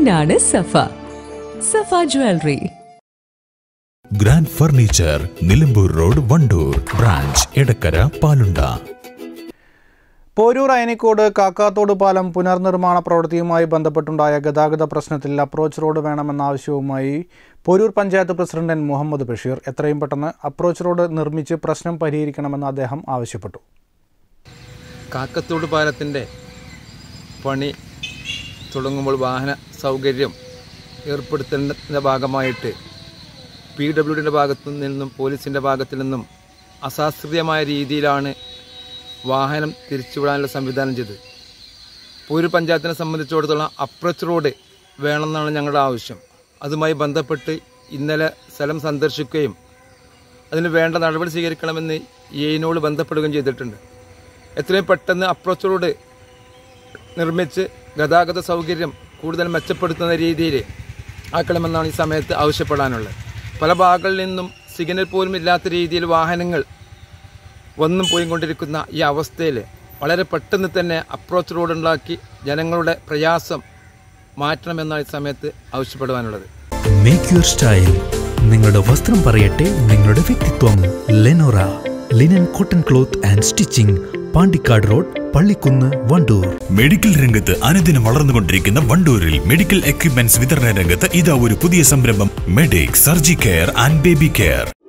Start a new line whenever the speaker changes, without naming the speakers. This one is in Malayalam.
പൊന്നാണ് Safa Safa jewellery
grand furniture Nilambur road Wandoor branch Edakkara Palunda
Poroor Ayanikode Kakkathode പാലം പുനർനിർമ്മാണ പ്രവൃത്തിയുമായി ബന്ധപ്പെട്ടുണ്ടായ ഗതാഗത പ്രശ്നത്തിൽ അപ്രോച്ച് റോഡ് വേണമെന്ന ആവശ്യവുമായി പോരൂർ പഞ്ചായത്ത് പ്രസിഡന്റ് എൻ മുഹമ്മദ് ബഷീർ എത്രയും പെട്ടെന്ന് അപ്രോച്ച് റോഡ് നിർമ്മിച്ച് പ്രശ്നം പരിഹരിക്കണമെന്ന് അദ്ദേഹം ആവശ്യപ്പെട്ടു
കാക്കത്തോട് പാലത്തിൻ്റെ പണി തുടങ്ങുമ്പോൾ വാഹന സൗകര്യം ഏർപ്പെടുത്തേണ്ട ഭാഗമായിട്ട് പി ഡബ്ല്യു ഡിൻ്റെ ഭാഗത്തു നിന്നും പോലീസിൻ്റെ ഭാഗത്തു നിന്നും അശാസ്ത്രീയമായ രീതിയിലാണ് വാഹനം തിരിച്ചുവിടാനുള്ള സംവിധാനം ചെയ്തത് പൂര് പഞ്ചായത്തിനെ സംബന്ധിച്ചിടത്തോളം അപ്രോച്ച് റോഡ് വേണമെന്നാണ് ഞങ്ങളുടെ ആവശ്യം അതുമായി ബന്ധപ്പെട്ട് ഇന്നലെ സ്ഥലം സന്ദർശിക്കുകയും അതിന് വേണ്ട നടപടി സ്വീകരിക്കണമെന്ന് എയിനോട് ബന്ധപ്പെടുകയും ചെയ്തിട്ടുണ്ട് എത്രയും പെട്ടെന്ന് അപ്രോച്ച് റോഡ് നിർമ്മിച്ച് ഗതാഗത സൗകര്യം കൂടുതൽ മെച്ചപ്പെടുത്തുന്ന രീതിയിൽ ആക്കണമെന്നാണ് ഈ സമയത്ത് ആവശ്യപ്പെടാനുള്ളത് പല ഭാഗങ്ങളിൽ നിന്നും സിഗ്നൽ പോലും ഇല്ലാത്ത രീതിയിൽ വാഹനങ്ങൾ വന്നും പോയിക്കൊണ്ടിരിക്കുന്ന ഈ അവസ്ഥയിൽ വളരെ പെട്ടെന്ന് തന്നെ അപ്രോച്ച് റോഡ് ഉണ്ടാക്കി ജനങ്ങളുടെ പ്രയാസം മാറ്റണമെന്നാണ് ഈ സമയത്ത് ആവശ്യപ്പെടുവാനുള്ളത്
മേക്ക് യുവർ സ്റ്റൈൽ നിങ്ങളുടെ വസ്ത്രം പറയട്ടെ നിങ്ങളുടെ വ്യക്തിത്വം Lenora linen cotton cloth and stitching Pandikkad road Pallikkunnu Wandoor medical രംഗത്ത് അനുദിനം വളർന്നുകൊണ്ടിരിക്കുന്ന വണ്ടൂരിൽ മെഡിക്കൽ എക്യുപ്മെന്റ്സ് വിതരണ രംഗത്ത് ഇതാ ഒരു പുതിയ സംരംഭം medic surgi care and baby care